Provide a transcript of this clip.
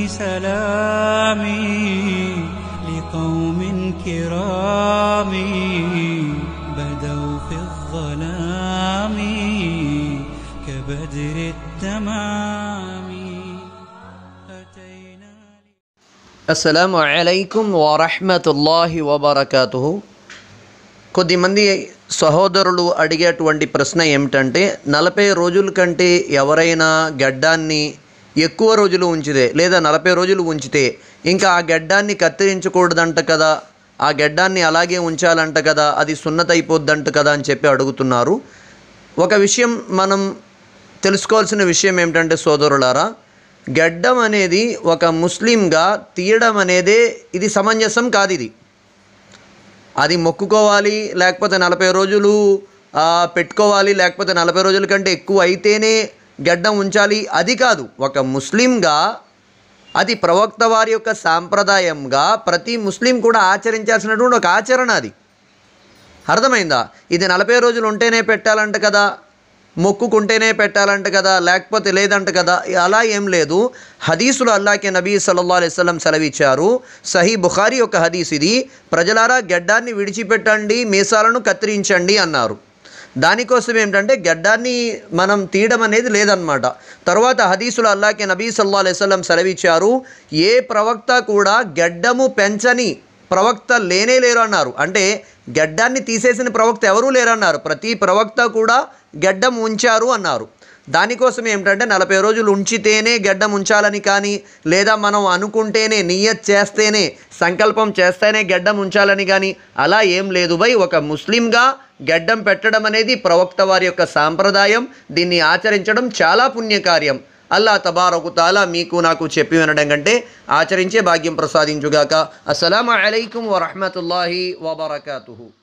سلامي لقوم كرام بدوا في الظلام كبدر التمام أتينا అస్సలం అలైకుం వరహమతుల్లాహి వబర్కాతు కొద్దిమంది సహోదరులు అడిగేటువంటి ప్రశ్న ఏమిటంటే నలభై రోజుల కంటే ఎవరైనా గడ్డాన్ని ఎక్కువ రోజులు ఉంచితే లేదా నలభై రోజులు ఉంచితే ఇంకా ఆ గడ్డాన్ని కత్తిరించకూడదంట కదా ఆ గడ్డాన్ని అలాగే ఉంచాలంట కదా అది సున్నత అయిపోద్దంట కదా అని చెప్పి అడుగుతున్నారు ఒక విషయం మనం తెలుసుకోవాల్సిన విషయం ఏమిటంటే సోదరులారా గడ్డం అనేది ఒక ముస్లింగా తీయడం అనేదే ఇది సమంజసం కాదు ఇది అది మొక్కుకోవాలి లేకపోతే నలభై రోజులు ఆ, పెట్టుకోవాలి లేకపోతే నలభై రోజుల కంటే ఎక్కువ అయితేనే గడ్డం ఉంచాలి అది కాదు ఒక ముస్లింగా అది ప్రవక్త వారి యొక్క సాంప్రదాయంగా ప్రతి ముస్లిం కూడా ఆచరించాల్సినటువంటి ఒక ఆచరణ అది అర్థమైందా ఇది నలభై రోజులు ఉంటేనే పెట్టాలంట కదా మొక్కుకుంటేనే పెట్టాలంట కదా లేకపోతే లేదంట కదా అలా ఏం లేదు హదీసులు అల్లాకే నబీ సల్లల్లా అలైవలం సెలవిచ్చారు సహీ బుఖారి యొక్క హదీస్ ఇది ప్రజలారా గడ్డాన్ని విడిచిపెట్టండి మీసాలను కత్తిరించండి అన్నారు దానికోసం ఏంటంటే గడ్డాన్ని మనం తీయడం అనేది లేదనమాట తర్వాత హదీసులు అల్లాకే నబీ సల్లా అలైవలం సెలవిచ్చారు ఏ ప్రవక్త కూడా గడ్డము పెంచని ప్రవక్త లేనే లేరు అన్నారు అంటే గడ్డాన్ని తీసేసిన ప్రవక్త ఎవరూ లేరన్నారు ప్రతి ప్రవక్త కూడా గడ్డం ఉంచారు అన్నారు దానికోసం ఏమిటంటే నలభై రోజులు ఉంచితేనే గడ్డం ఉంచాలని కానీ లేదా మనం అనుకుంటేనే నియత్ చేస్తేనే సంకల్పం చేస్తేనే గడ్డం ఉంచాలని కానీ అలా ఏం లేదు బై ఒక ముస్లింగా గడ్డం పెట్టడం అనేది ప్రవక్త వారి యొక్క సాంప్రదాయం దీన్ని ఆచరించడం చాలా పుణ్యకార్యం అల్లా తబారకు తాలా మీకు నాకు చెప్పి వినడం కంటే ఆచరించే భాగ్యం ప్రసాదించుగాక అస్సలం అయికం వరహమతుల్లాహి వబర్కాతు